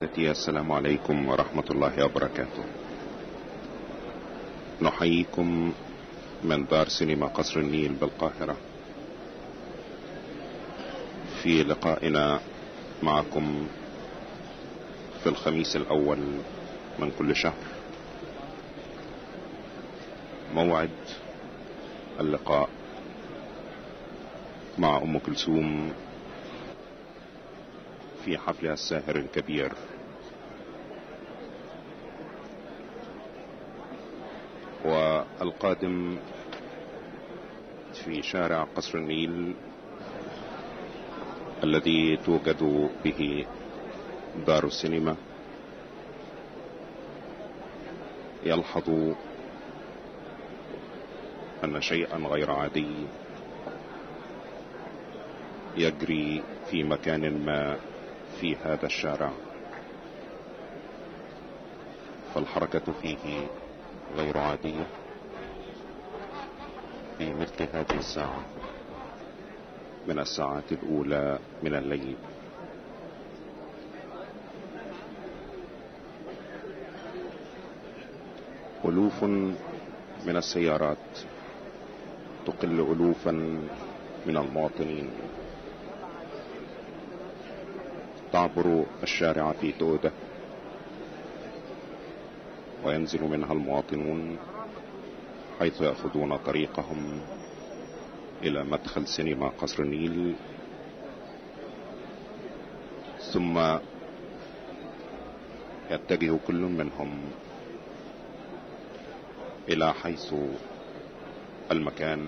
السلام عليكم ورحمة الله وبركاته نحييكم من دار سينما قصر النيل بالقاهرة في لقائنا معكم في الخميس الأول من كل شهر موعد اللقاء مع أم كلثوم في حفلها الساهر الكبير والقادم في شارع قصر النيل الذي توجد به دار السينما يلحظ أن شيئا غير عادي يجري في مكان ما في هذا الشارع فالحركة فيه غير عادية في مثل هذه الساعة من الساعات الأولى من الليل ألوف من السيارات تقل ألوفا من المواطنين تعبر الشارع في تودة وينزل منها المواطنون حيث يأخذون طريقهم إلى مدخل سينما قصر النيل ثم يتجه كل منهم إلى حيث المكان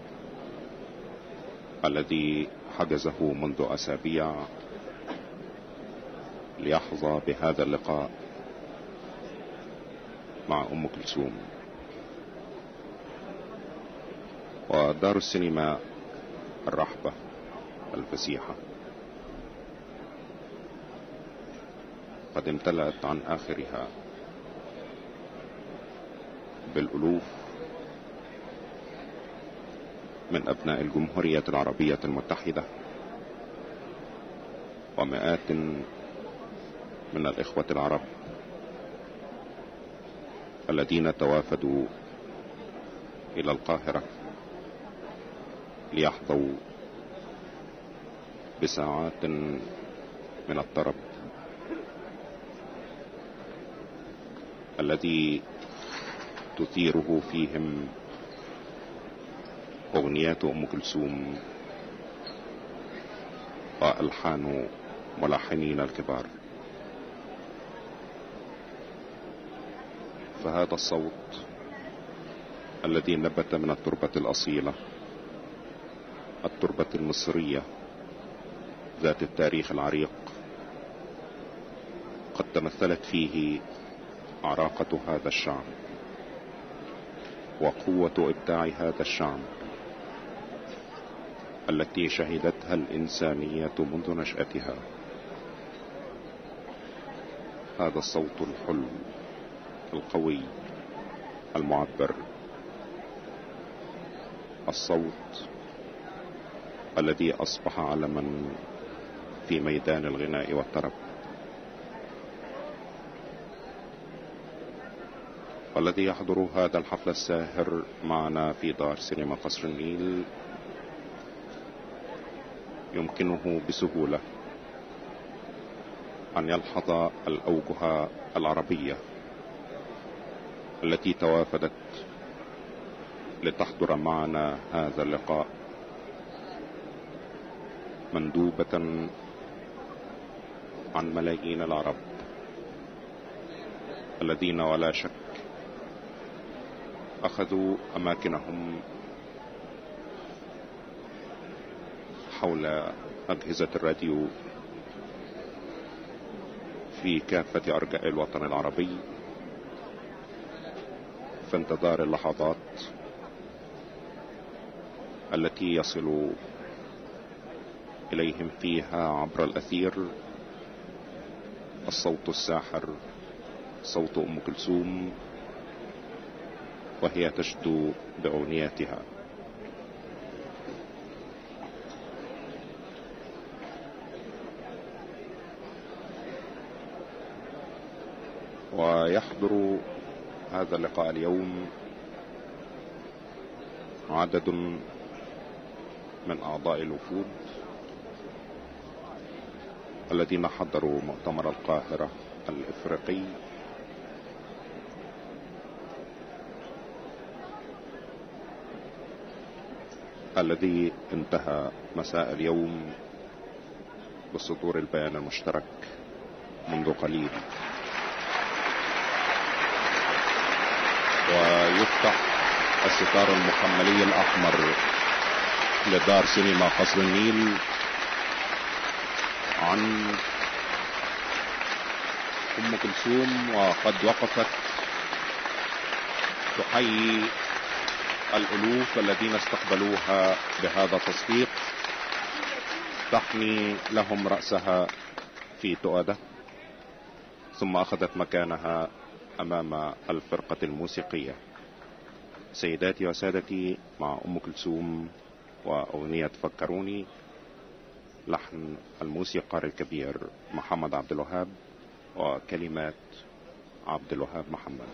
الذي حجزه منذ أسابيع ليحظى بهذا اللقاء مع أم كلثوم ودار السينما الرحبة الفسيحة قد امتلأت عن آخرها بالألوف من أبناء الجمهورية العربية المتحدة ومئات من الإخوة العرب الذين توافدوا إلى القاهرة ليحظوا بساعات من الطرب الذي تثيره فيهم أغنيات أم كلثوم وألحان ملحنين الكبار فهذا الصوت الذي نبت من التربة الأصيلة التربة المصرية ذات التاريخ العريق قد تمثلت فيه عراقة هذا الشعب وقوة إبداع هذا الشعب التي شهدتها الإنسانية منذ نشأتها هذا الصوت الحلو القوي المعبر الصوت الذي أصبح علما في ميدان الغناء والطرب والذي يحضر هذا الحفل الساهر معنا في دار سينما قصر النيل يمكنه بسهولة أن يلحظ الأوجه العربية التي توافدت لتحضر معنا هذا اللقاء مندوبة عن ملايين العرب الذين ولا شك أخذوا أماكنهم حول أجهزة الراديو في كافة أرجاء الوطن العربي في انتظار اللحظات التي يصل إليهم فيها عبر الأثير الصوت الساحر صوت أم كلثوم وهي تشدو بأغنياتها ويحضر هذا اللقاء اليوم عدد من أعضاء الوفود الذين حضروا مؤتمر القاهرة الإفريقي الذي انتهى مساء اليوم بصدور البيان المشترك منذ قليل ويفتح الستار المحملي الأحمر لدار سينما قصر النيل عن أم كلثوم وقد وقفت تحيي الألوف الذين استقبلوها بهذا التصفيق تحني لهم رأسها في تؤدة ثم أخذت مكانها أمام الفرقة الموسيقية سيداتي وسادتي مع أم كلثوم وأغنية فكروني لحن الموسيقار الكبير محمد عبد الوهاب وكلمات عبد الوهاب محمد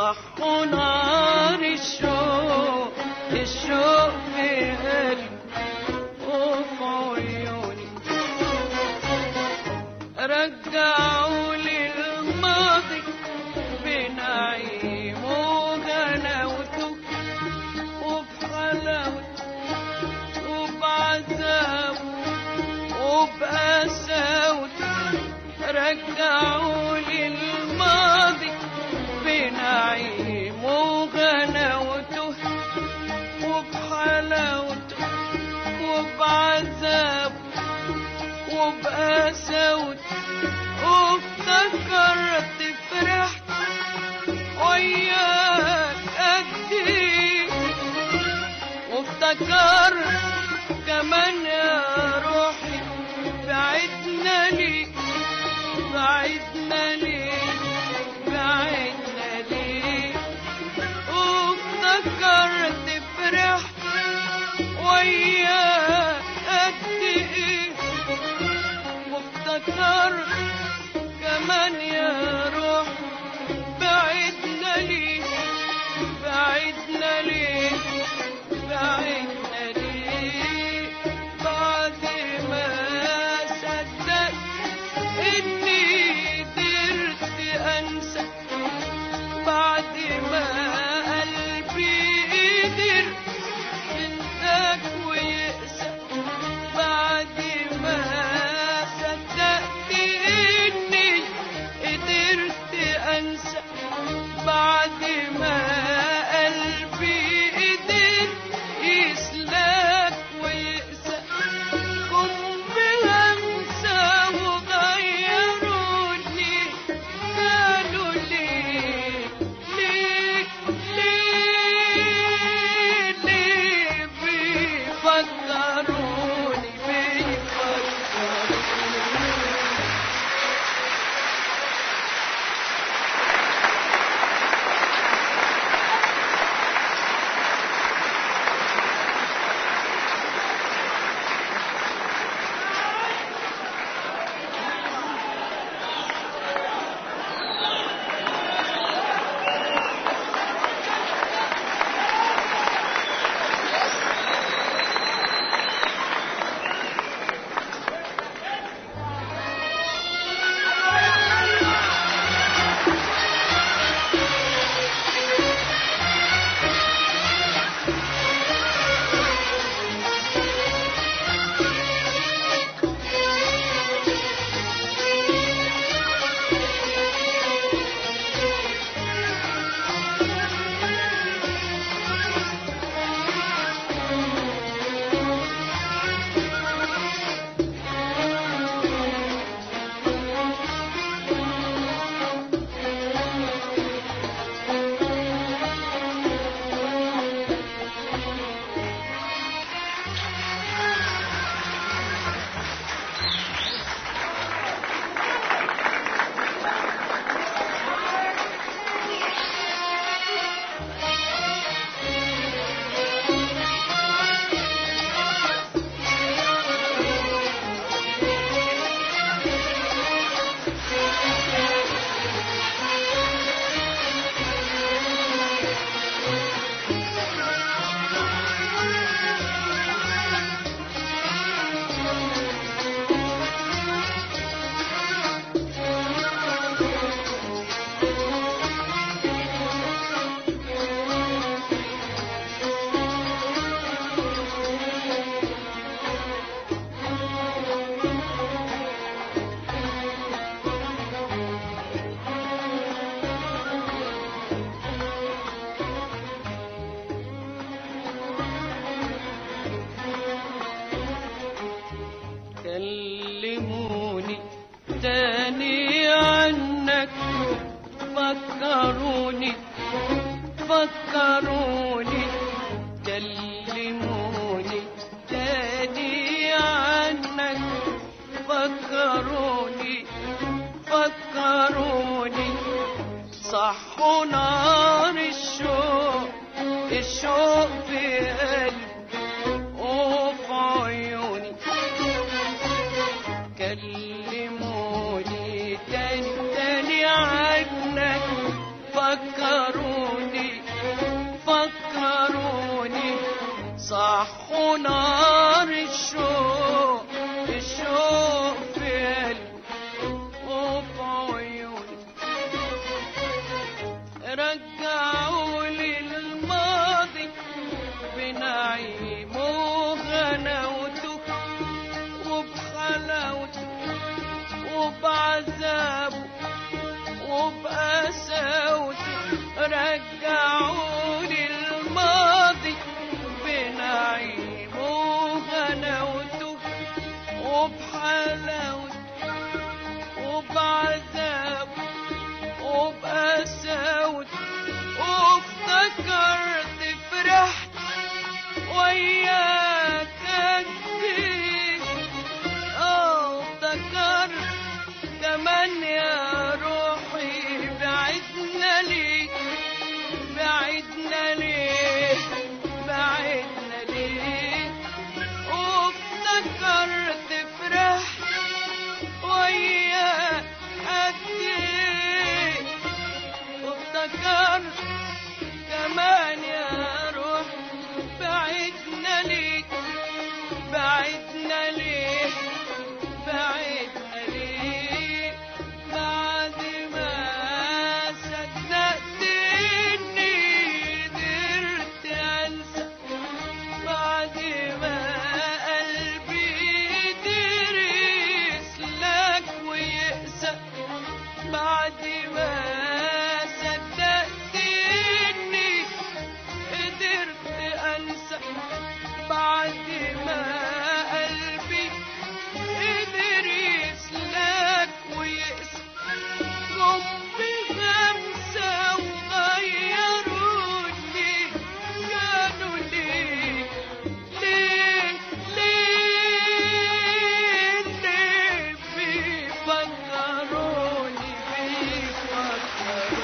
صحوا نار الشوق الشوق في قلبي وفي عيوني رجعوا لي الماضي بنعيم وغناوته وبحلاوته وبعذابه وبقساوته رجعوا لي الماضي بنعيم وغناوته وبحلاوته وبعذابه وبقساوته وافتكرت فرحت وياك قد ايه وافتكرت كمان يا روحي بعدنا ليه بعدنا ليه بعدنا ليه وافتكرت فرحت وياك قد ايه وافتكرت كمان يا روح بعدنا ليه بعدنا ليه بعدنا ليه بعد ما صدقت اني قدرت انسى بعد ما قلبي قدر ينساك ويقسى بعد ما صدقت اني قدرت انسى بعد ما قلبي قدر يسلاك ويقسى كن بهمسة وغيروني قالوا ليه ليه ليه ليه بيفكروني بيفكروني كلموني تاني عنك فكروني فكروني كلموني تاني عنك فكروني فكروني صحوا نار الشوق الشوق في قلبي وفي عيوني كلموني تاني تاني عنك فكروني صحوا نار الشوق الشوق في قلبي وفي عيوني رجعوا لي الماضي بنعيم وغناوته وبحلاوته وبعذابه وبقساوته رجعوا لي الماضي بنعيم وغناوته وبحلاوته وبعذابه وبقساوته وافتكرت فرحت وياك كتير اه افتكرت كمان يا روحي بعدنا ليه بعدنا ليه بعدنا ليه وافتكرت فرحت وياك كتير وافتكرت كمان يا روح بعدنا ليك بعدنا ليه بعدنا ليه بعد ما صدقت اني قدرت انسى بعد ما قلبي قدر يسلك ويقسى بعد ما صدقت اني قدرت انسى بعد ما قلبي قدر يسلك ويقسى جم بخمسة وغيروني كانوا ليه ليه ليه ليه بيفكروني بيفكروني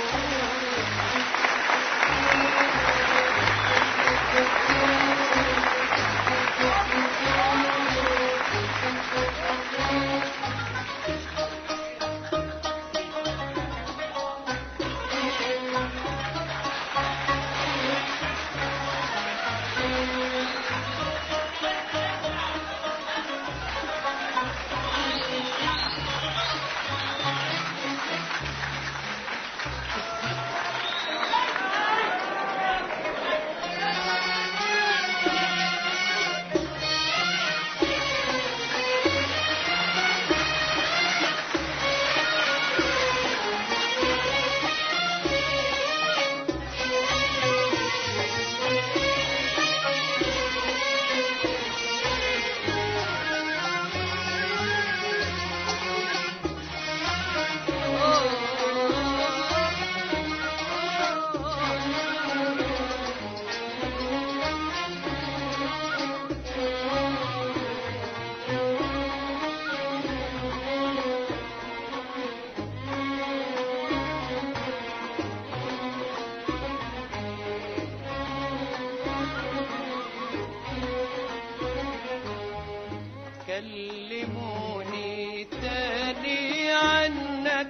كلموني تاني عنك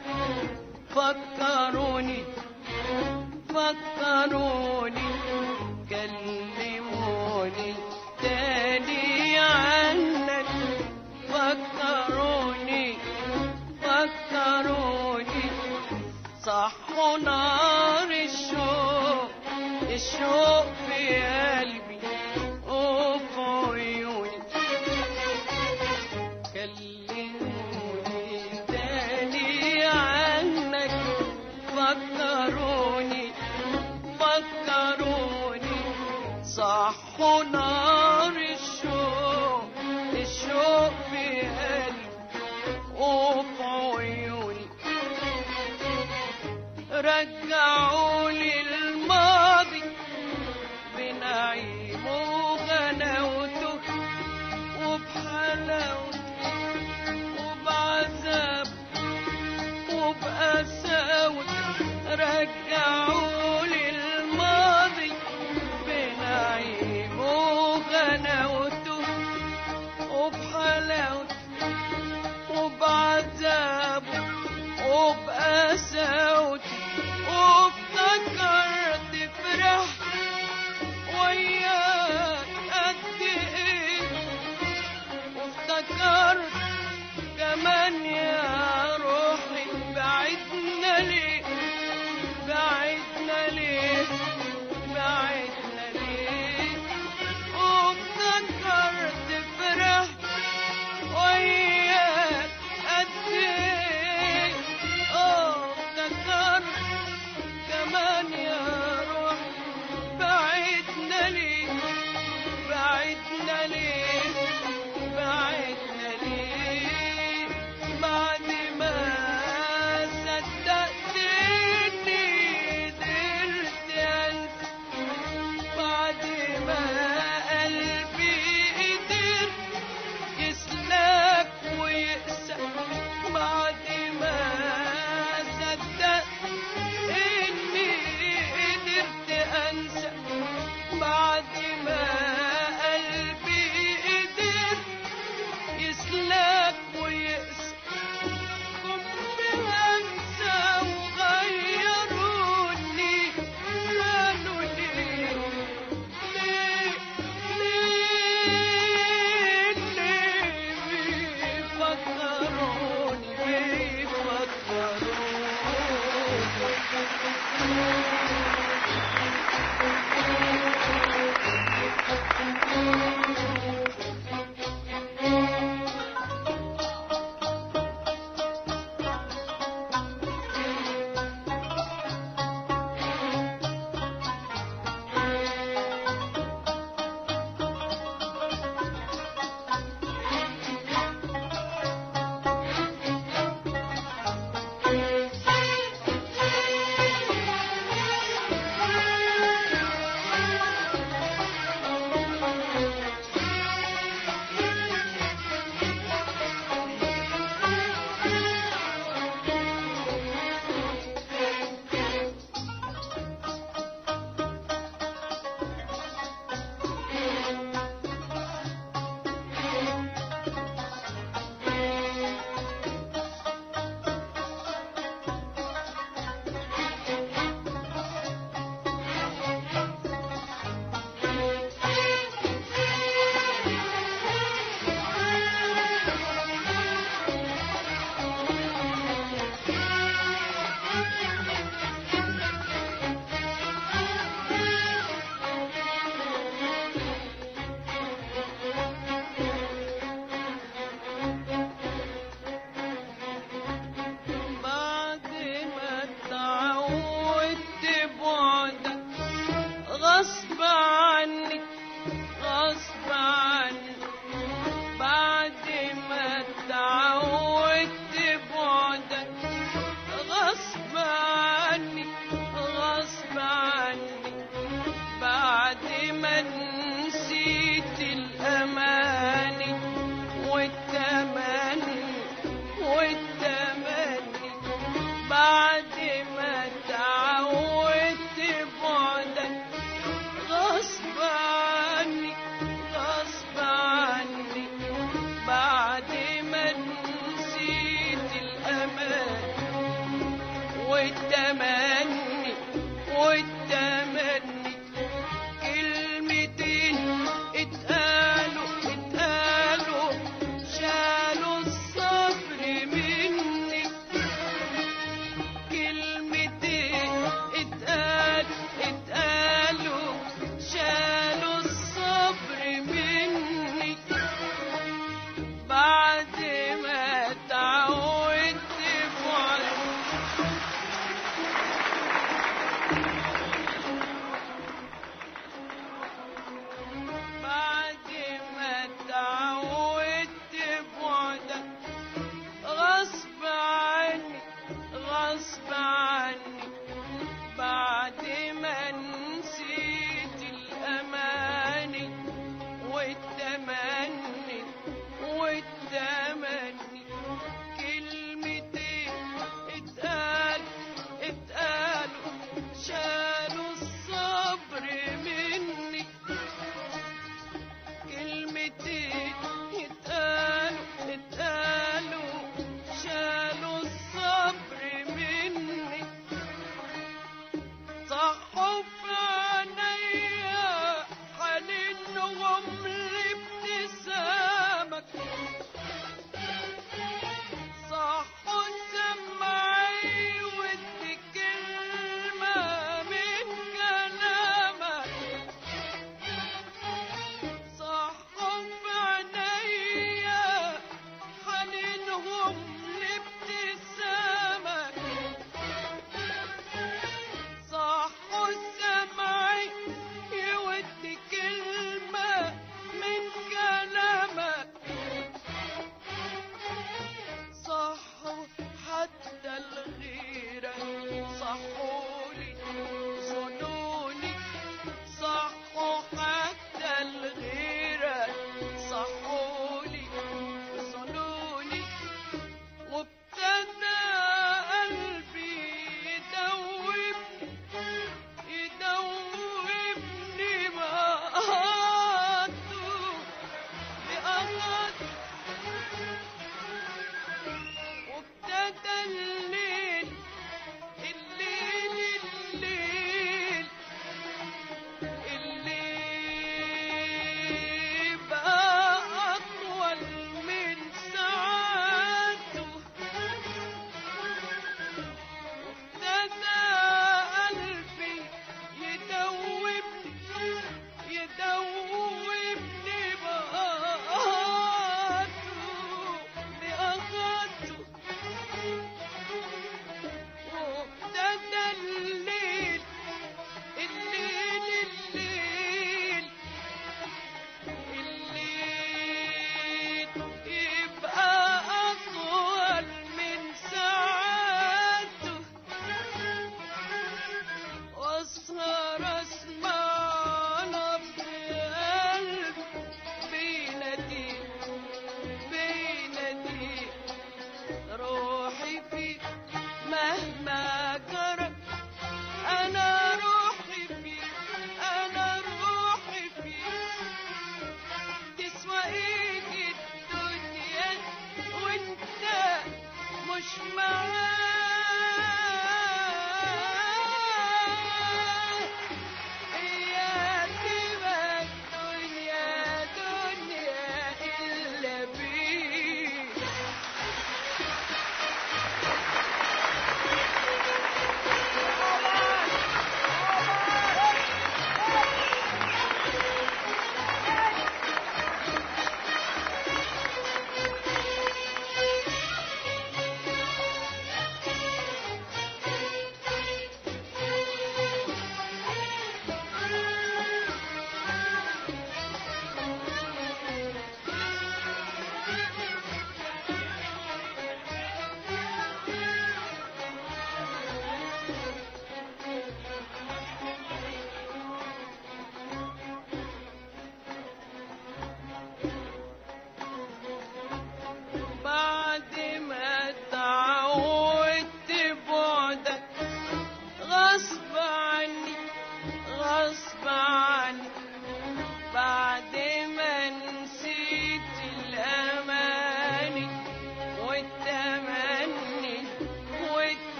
فكروني فكروني كلموني تاني عنك فكروني فكروني صحوا نار الشوق الشوق في قلبي وفي عيوني كلموني تاني عنك فكروني فكروني صحوا نار الشوق الشوق في قلبي وفي عيوني رجعوا لي الماضي بنعيم وغناوته وبحلاوته وبعذاب وبقساوته رجعوا لي الماضي بنعيم وغناوته والتمني كلمتين اتقالوا اتقالوا شالوا الصبر مني كلمتين اتقال اتقالوا شالوا الصبر مني بعد ما اتعودت بعد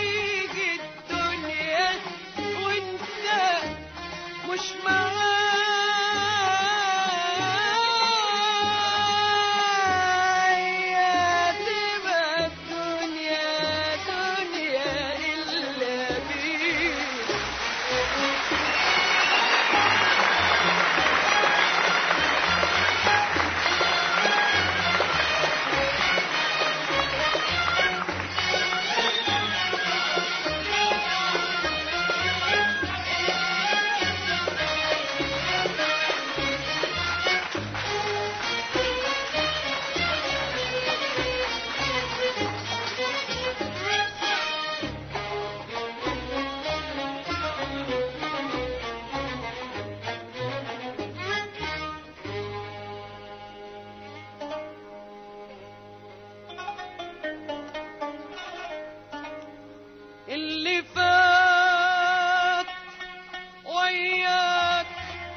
تيجي الدنيا وانت مش معايا تبقى الدنيا دنيا إلا بيك اللي فات وياك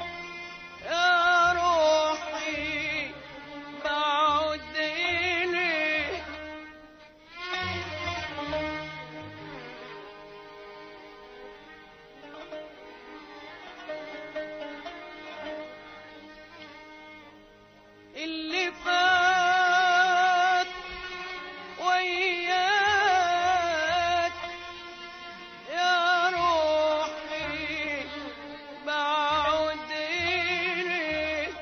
يا روحي بعد إليك اللي فات وياك يا روحي بعد إليك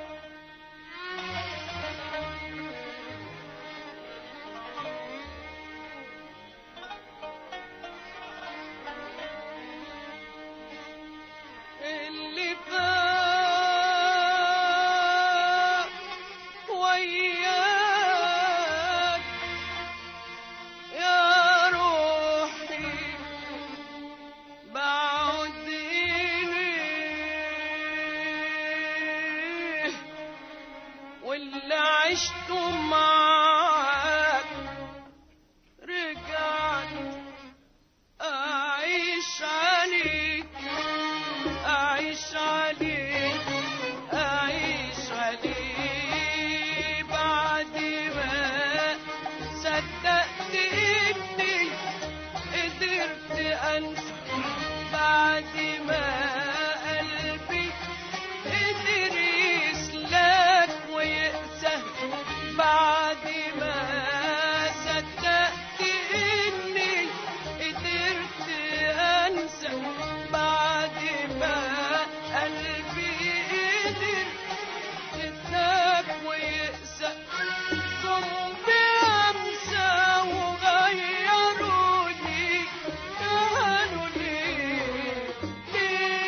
اللي فات وياك يا روحي بعد إليه واللي عشته معاك رجعت أعيش عليك أعيش عليك أعيش عليك بعد ما صدقت إني قدرت أنسى بعد ما قلبي قدر يسلك ويقسى بعد ما صدقت إني قدرت أنسى بعد ما قلبي قدر يسلك ويقسى قم بأمسى وغيروني كانوا ليه ليه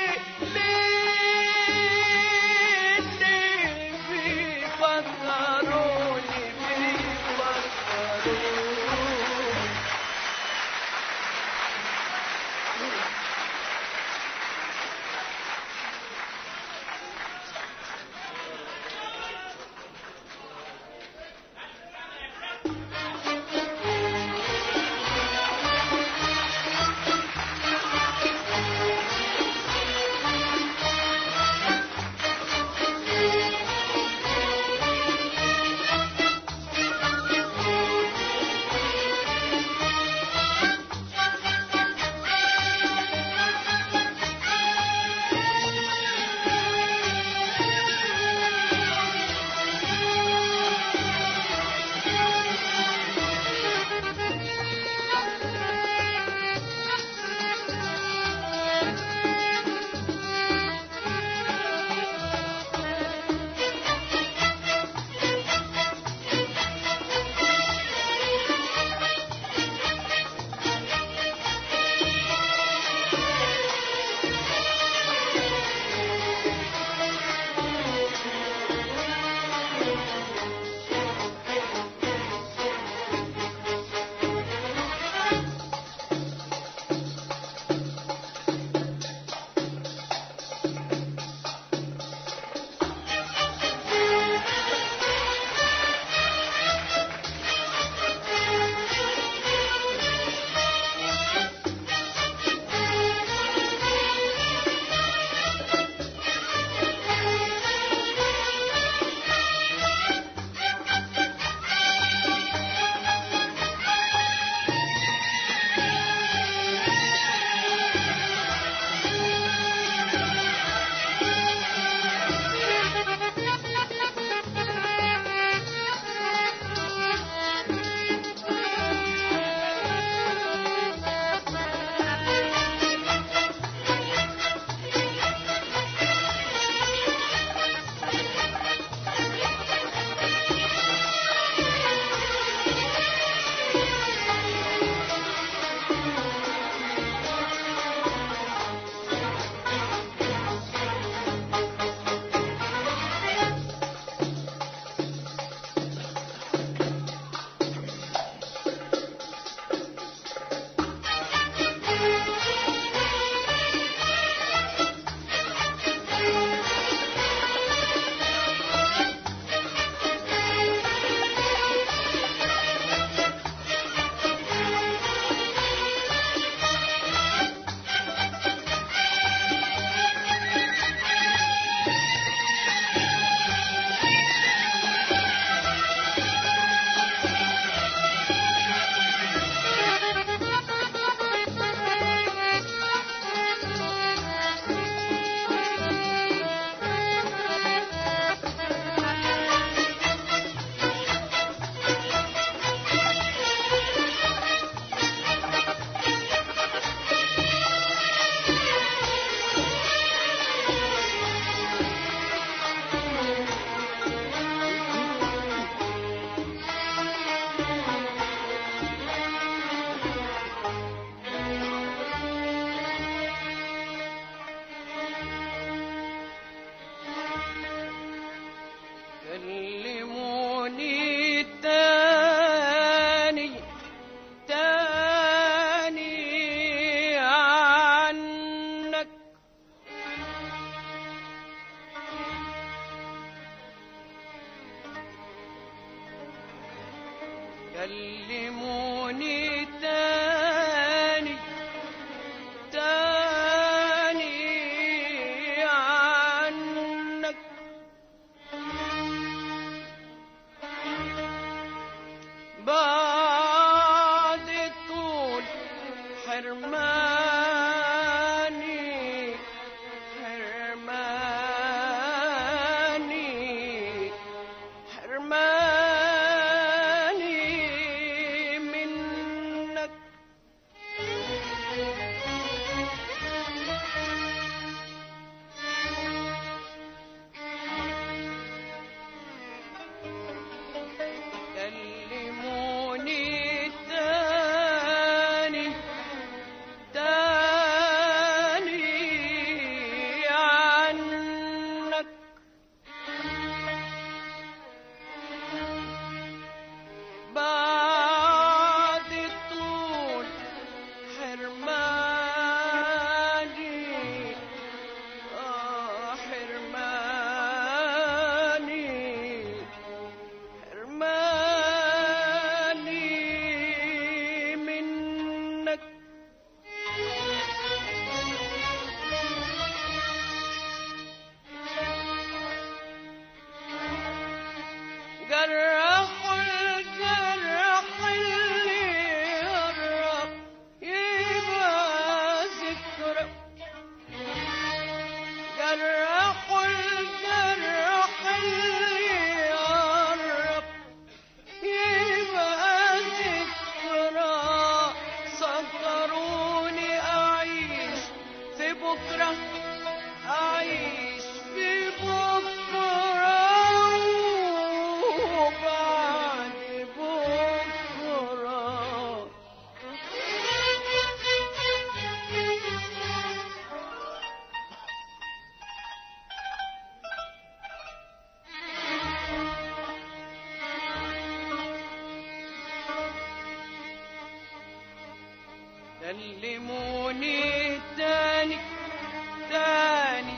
كلموني تاني تاني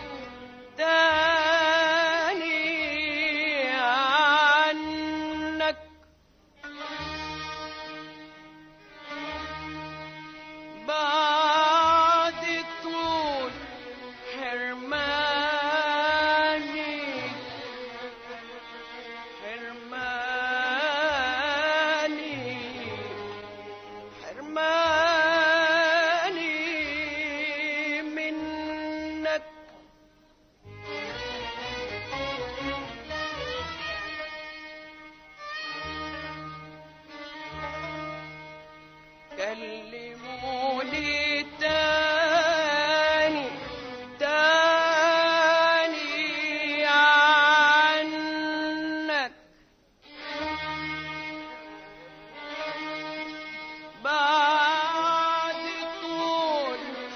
تاني عنك بعد طول حرماني حرماني حرماني منك كلموني تاني تاني عنك بعد طول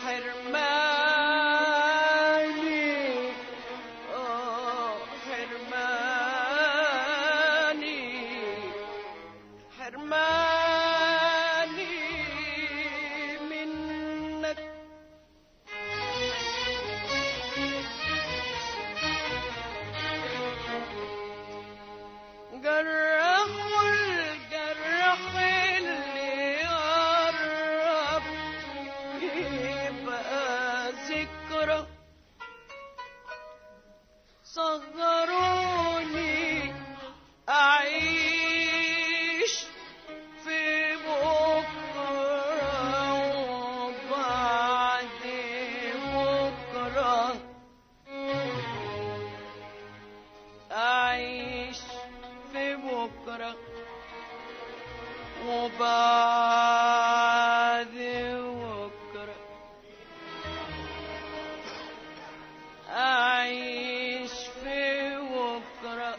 حرماني آه حرماني حرماني منك جرح والجرح اللي قرب يبقى ذكرى صغروني أعيش في بكرة وبعد بكرة أعيش في بكرة وبعد بكرة أعيش في بكرة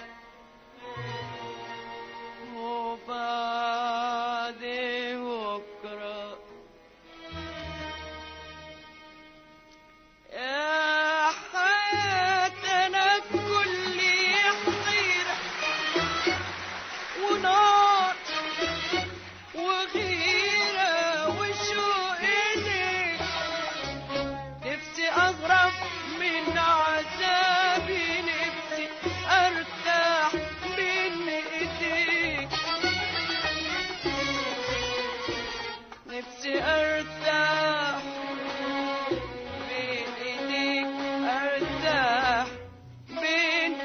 وبعد بكرة يا حياتنا كل حيرة ونار وغيرة وشوق إليك نفسي أغرب من عذابي نفسي أرتاح من إيديك نفسي أرتاح بين إيديك أرتاح بين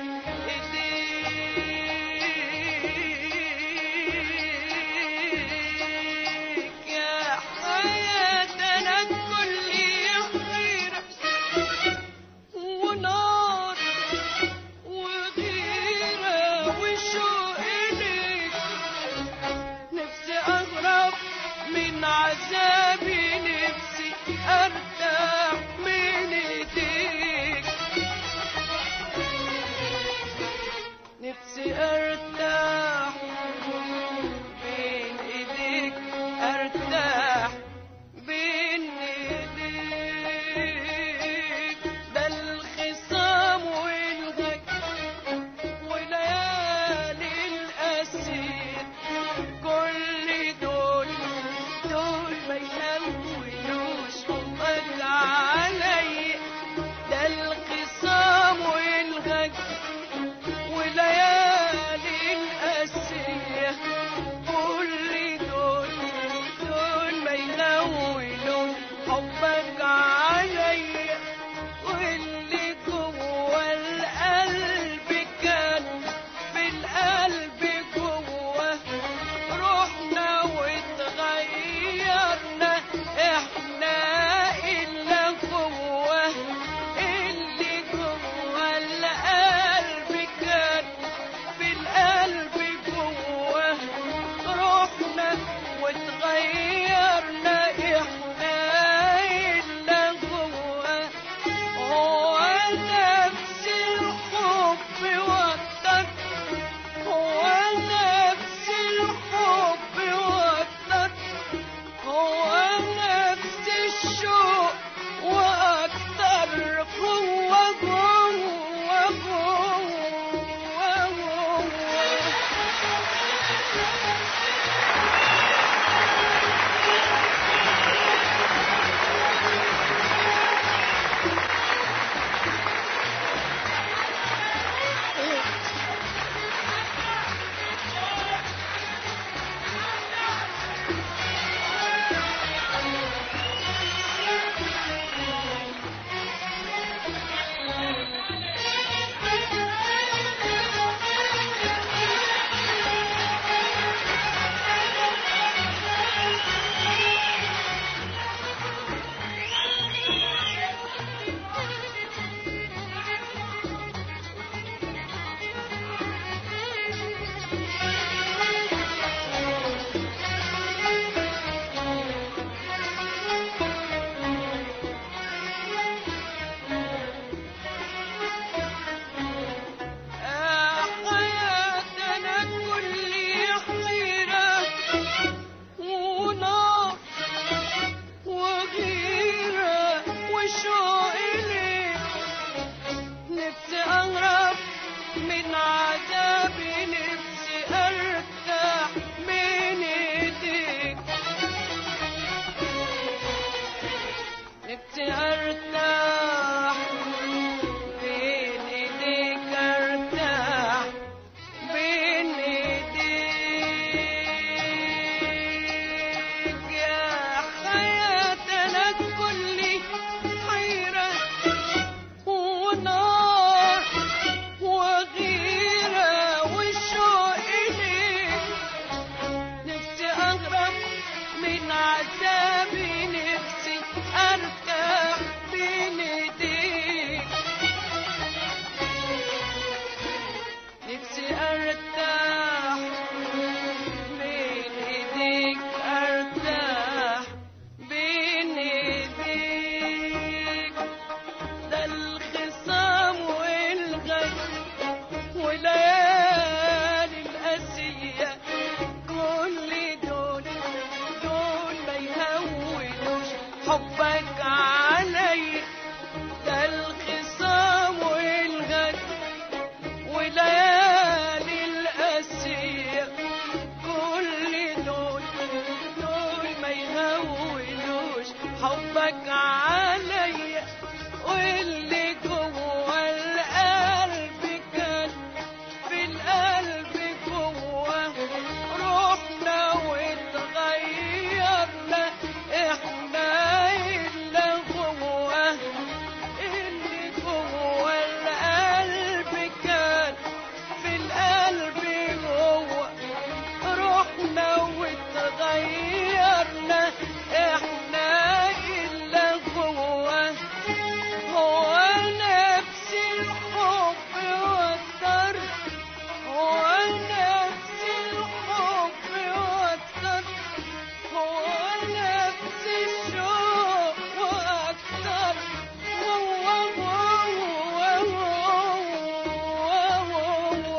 إيديك يا حياتنا كل خير ونار وغيرة وشوق إليك نفسي أغرب من عذابي نفسي أرتاح من إيديك نفسي أرتاح بين إيديك أرتاح بين إيديك ده الخصام والهج وليالي الأسير كل دول دول ما يهونوش حبك علي ده الخصام والهج وليالي الأسية كل دول دول ما يلونون حبك عليا واللي جوه القلب كان في القلب جوه روحنا واتغيرنا احنا الا جوه اللي جوه القلب كان في القلب جوه روحنا واتغيرنا احنا الا جوه هو نفس الحب واكتر هو نفس الحب واكتر هو نفس الشوق واكتر جوه جوه جوه جوه نفسي ارتاح بين ايديك ارتاح بين ايديك يا حياة انا كلي حيرة ونار وغيرة وشوق إليك نفسي أهرب من عذابي نفسي أرتاح بين إيديك نفسي أرتاح بين إيديك أرتاح بين إيديك ده الخصام والغد وليالي القاسية كل دول دول ما يهونوش حبك عليا ده الخصام والغد وليالي القاسية كل دول دول ما يهونوش حبك عليا واللي جوه القلب كان في القلب جوه روحنا واتغيرنا احنا الا جوه اللي جوه القلب كان في القلب جوه روحنا واتغيرنا احنا الا جوه هو نفس الحب واكتر هو نفس الحب واكتر هو نفس الشوق واكتر هو هو هو هو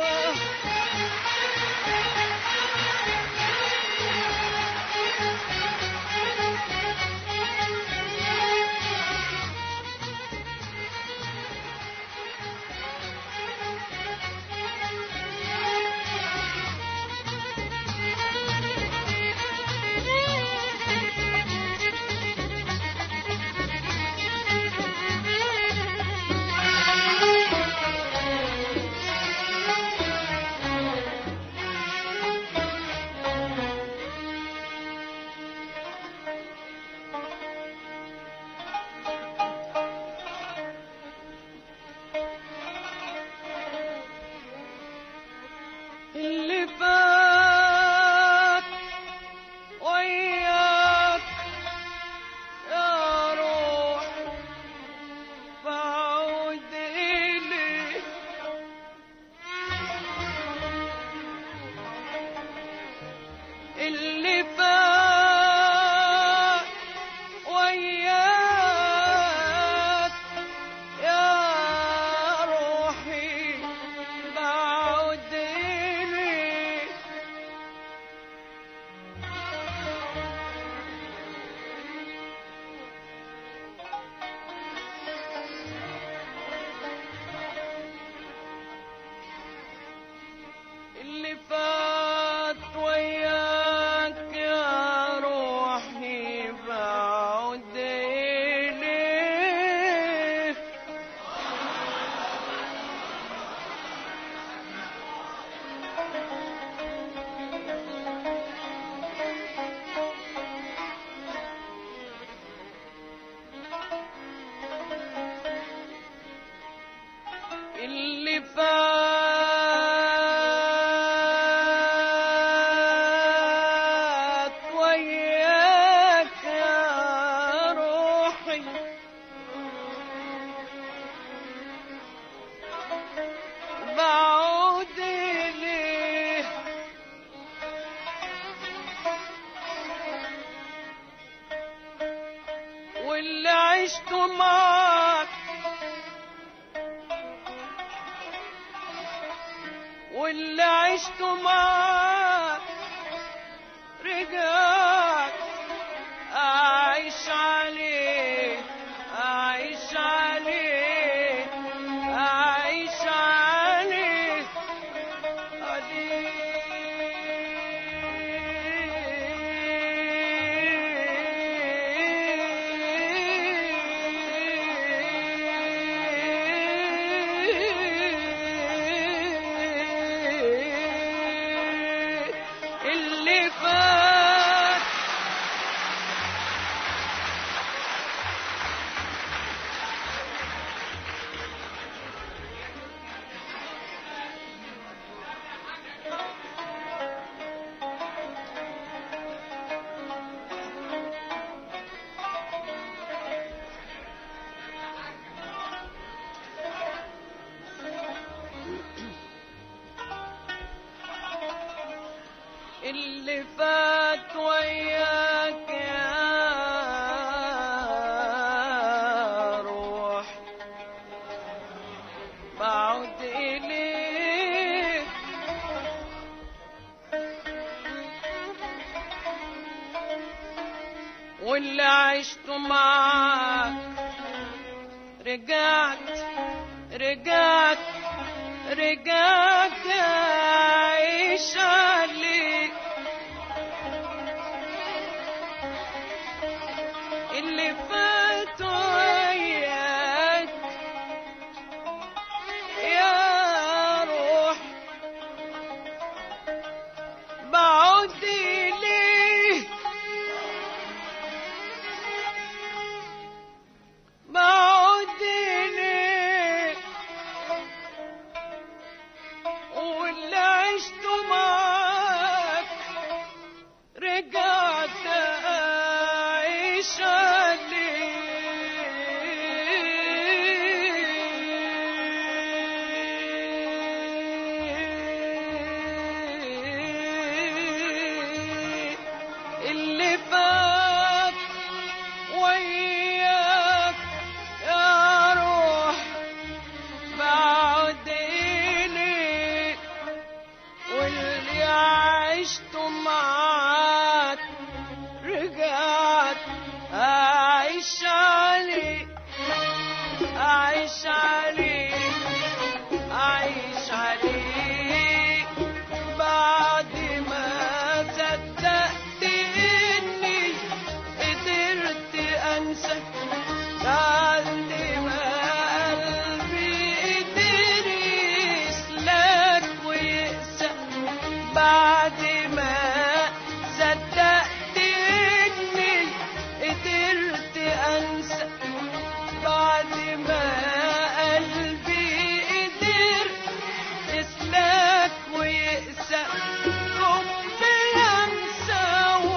اللي فات وياك يا روح فعود إلي اللي فات وياك يا روحي بعد إلي اللي فات وياك يا روحي بعد إليه اللي فات وياك يا روحي بعود إليه واللي عشته معك واللي عشته معك رجعت أعيش عليه أعيش عليه أعيش عليه اللي فات وياك يا روح بعد إليك واللي عشته معاك رجعت رجعت رجعت أعيش عليك اللي فات وياك يا روح بعد ليه بعد ليه واللي عشته معاك رجعت أعيش عليه اللي فات وياك يا روح بعديني واللي عشته معاك رجعت أعيش عليه أعيش عليه أعيش عليه بعد ما صدقت إني قدرت أنسى بعد ما قلبي قدر يسلك ويقسى بعد ما صدقت إني قدرت أنسى بعد ما قلبي قدر يسلك ويقسى ربي ينسى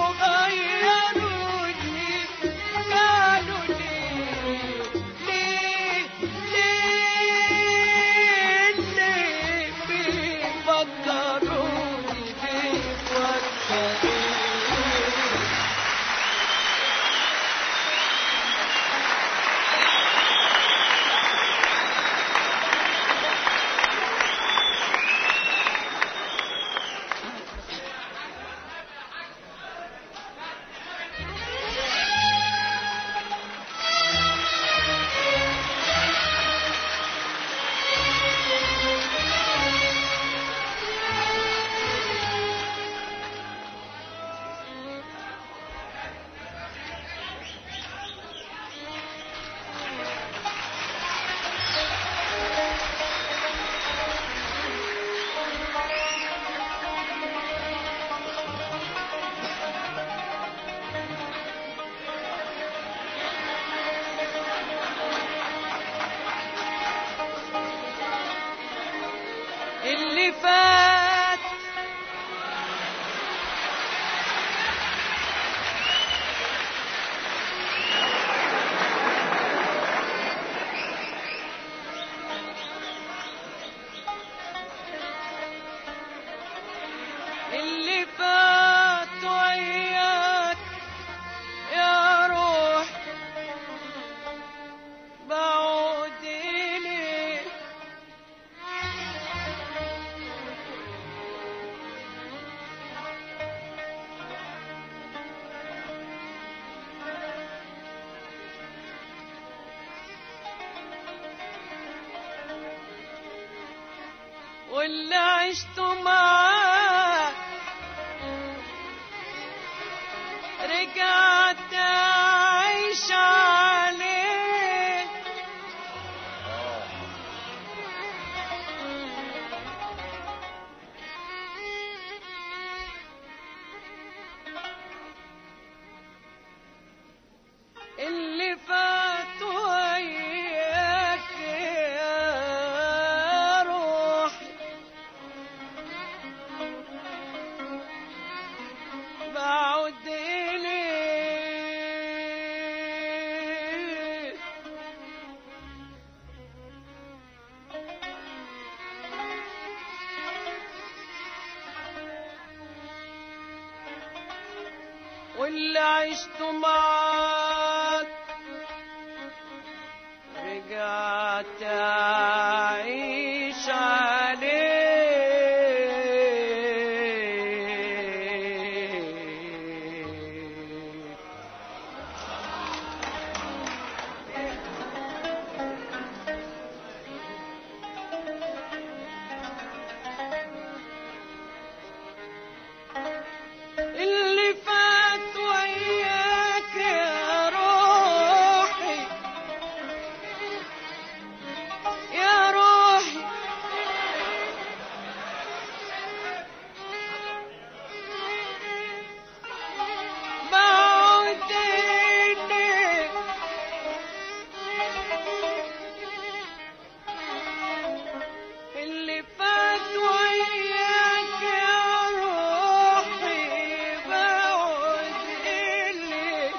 وغيروني قالوا ليه ليه ليه ليه بيفكروني بيفكروني اللي فات اللي فات وياك يا روح بعود إليك واللي عشته معاك رجعت أعيش عليه اللي فات وياك يا روحي واللي عشته معاك رجعت أعيش عليه اللي فات وياك يا روحي يا روحي بعدني اللي فات وياك يا روحي بعد اللي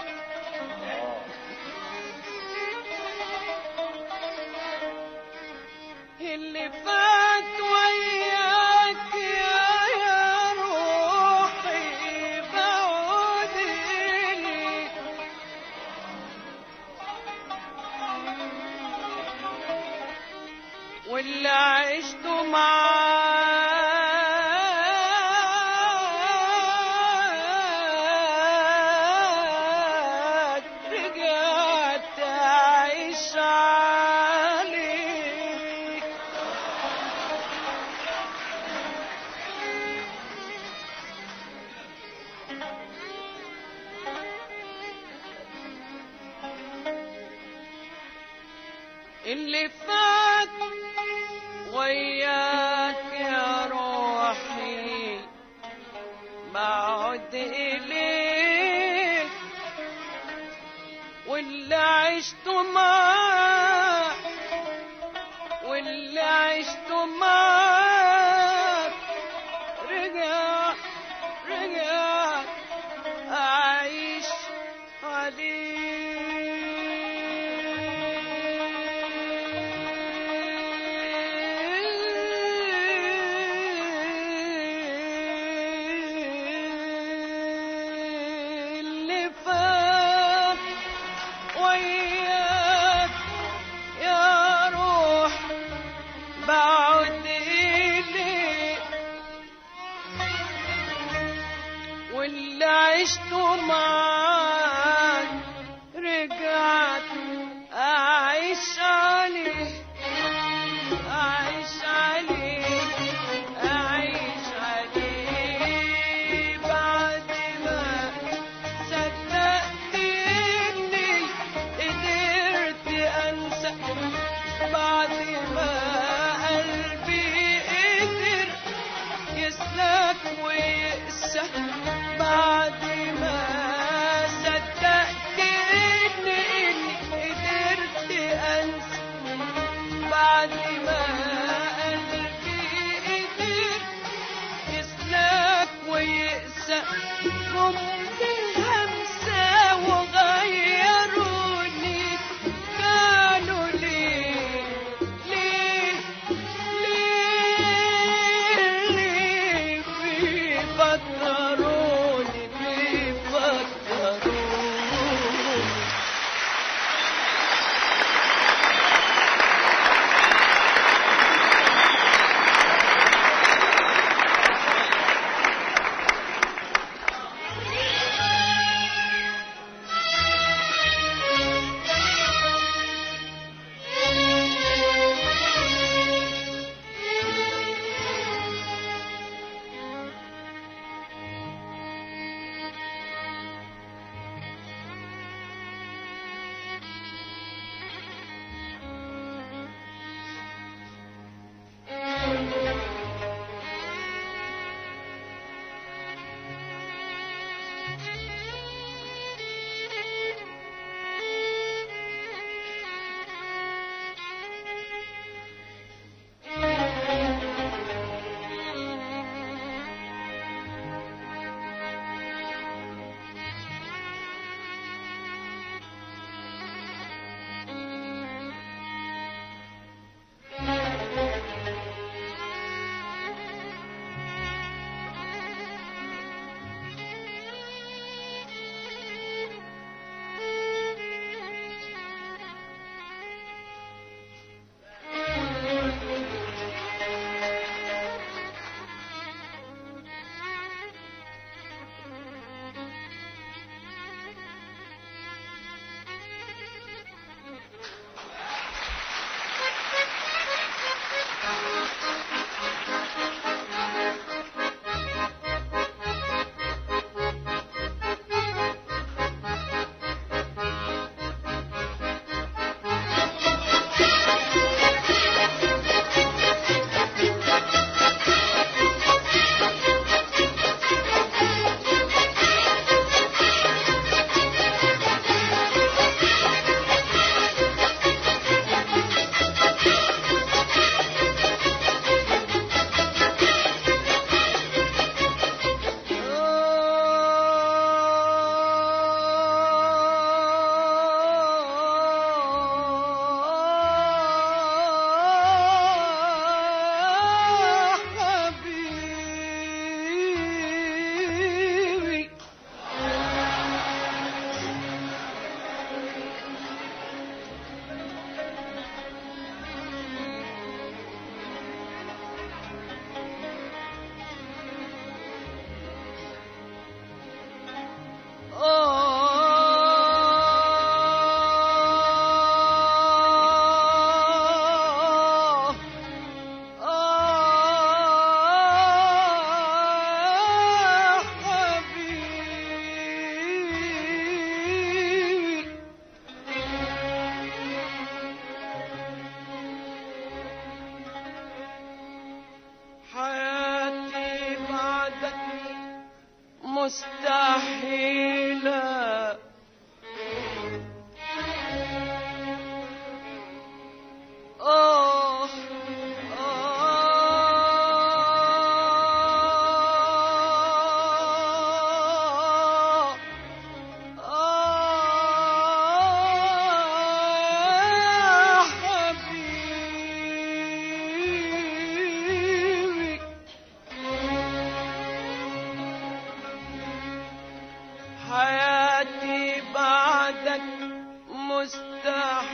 اللي فات وياك يا يا روحي بعد اللي واللي عشته معاك رجعت أعيش عليك اللي فات وياك يا روحي بعد إليك واللي عشته معاك واللي عشته معاك رجع رجع أعيش عليه اللي فات وياك يا روح بعد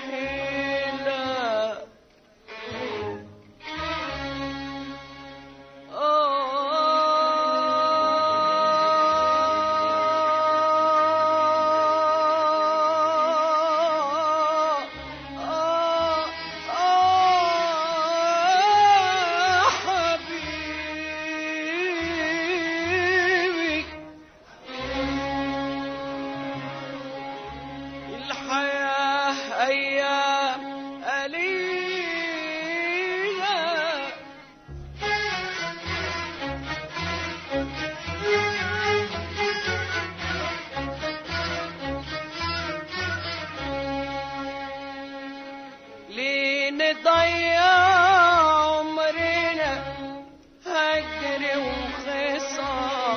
حيلة آه آه آه حبيبي الحياة أيام قليلة ليه نضيع عمرنا هجر وخصام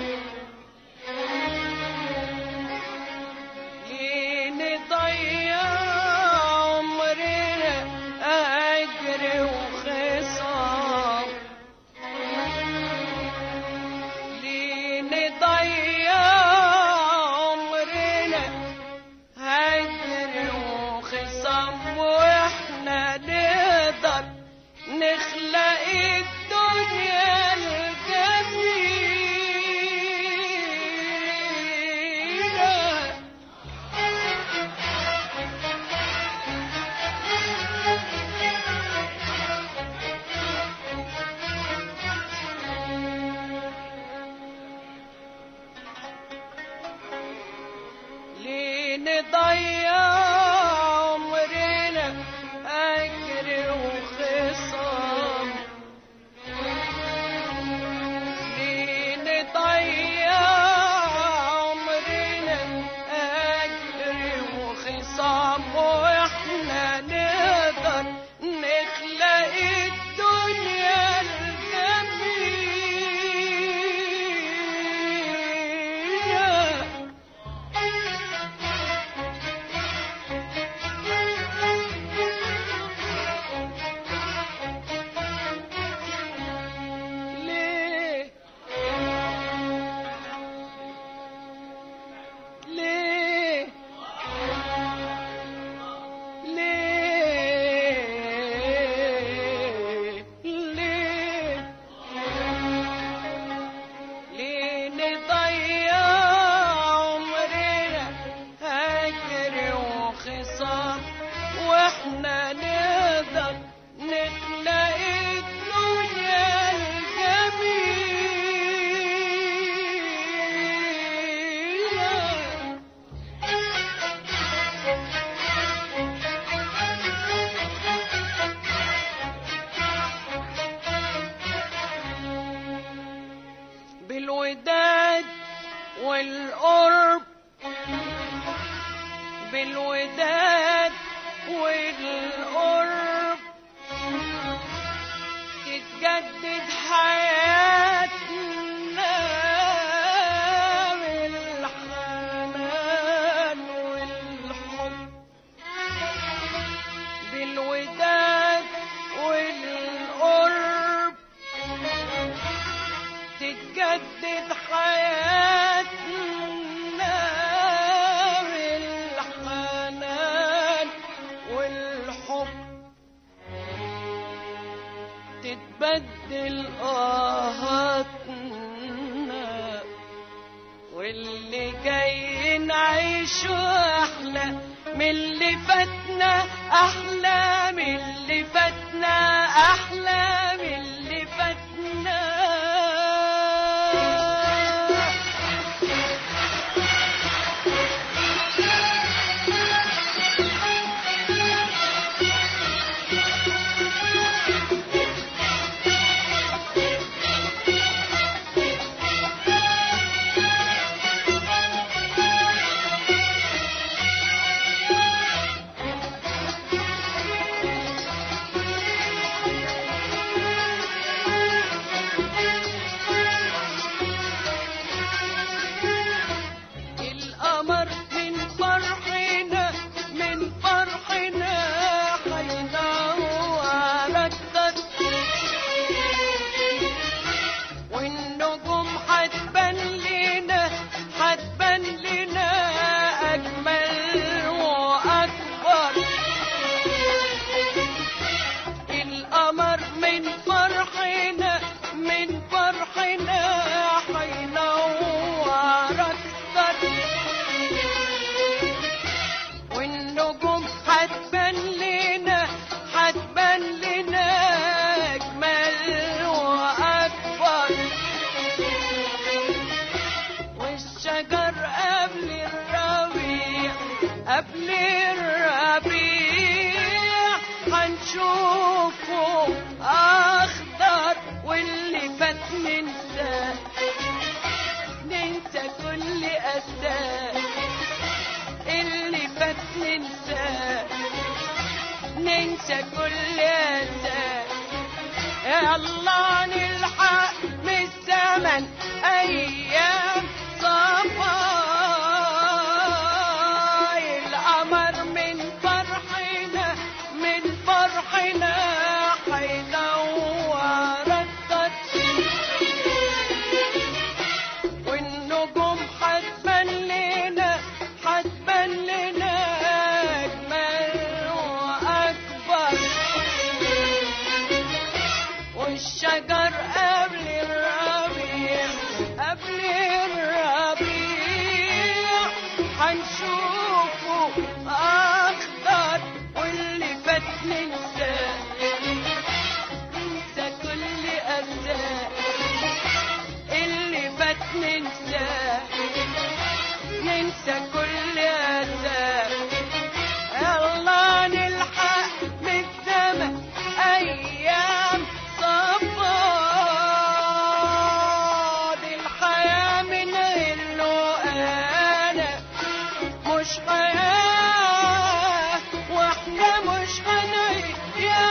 ليه نضيع عمرنا هجر وخصام ليه نضيع عمرنا هجر وخصام واحنا نقدر نخلق الدنيا الجميلة ليه نضيع عمرنا أجر وخصام ليه نضيع عمرنا أجر وخصام واحنا نقدر نخلق الدنيا الجميلة ليه ليه ليه ليه ليه نضيع عمرنا هجر وخصام واحنا نقدر نخلق الدنيا الجميلة بالوداد والقرب بالوداد والقرب تتجدد حياتنا بالحنان والحب بالوداد والقرب تتجدد حياتنا بالحنان والحب تتبدل آهاتنا واللي جاي نعيشه أحلى من اللي فاتنا أحلى من اللي فاتنا أحلى من اللي فاتنا هنشوفه اخضر واللي فات ننسى ننسى كل اسى اللي فات ننسى ننسى كل اسى يلا نلحق من الزمن ايام صفاي القمر من فرحنا من فرحنا حينور الطرف والنجوم حتبان لنا حتبان لنا اجمل واكبر والشجر قبل الربيع قبل الربيع هنشوفه اخضر واللي فات ننسى ننسى كل اسى اللي فات ننسى ننسى كل اسى يلا نلحق من الزمن ايام صفاد الحياة من غير له انا مش حياة واحنا مش هنعيش يا